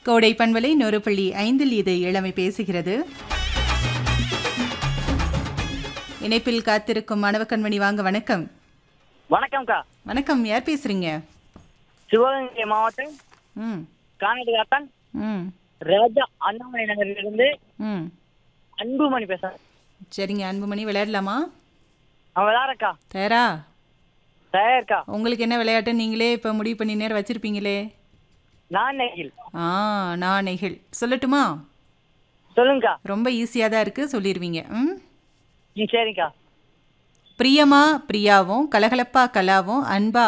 கோடை பண்பலை நூறு புள்ளி ஐந்தில் இது இளமை பேசுகிறது இணைப்பில் காத்திருக்கும் மாணவ கண்மணி வாங்க வணக்கம் வணக்கம்க்கா வணக்கம் யார் பேசுறீங்க சிவகங்கை மாவட்டம் ம் காணடுகாத்தான் ம் ராஜா அண்ணாமலை நகரிலிருந்து ம் அன்புமணி பேசுறேன் சரிங்க அன்புமணி விளையாடலாமா அவன் விளாட்றக்கா தயாரா தயார்க்கா உங்களுக்கு என்ன விளையாட்டு நீங்களே இப்போ முடிவு பண்ணி நேரம் வச்சிருப்பீங்களே நான் நெகில் ஆ நாணைகள் சொல்லட்டுமா சொல்லுங்கக்கா ரொம்ப ஈஸியாக தான் இருக்குது சொல்லிடுவீங்க ம் ம் சரிங்கக்கா பிரியமா பிரியாவும் கலகலப்பா கலாவும் அன்பா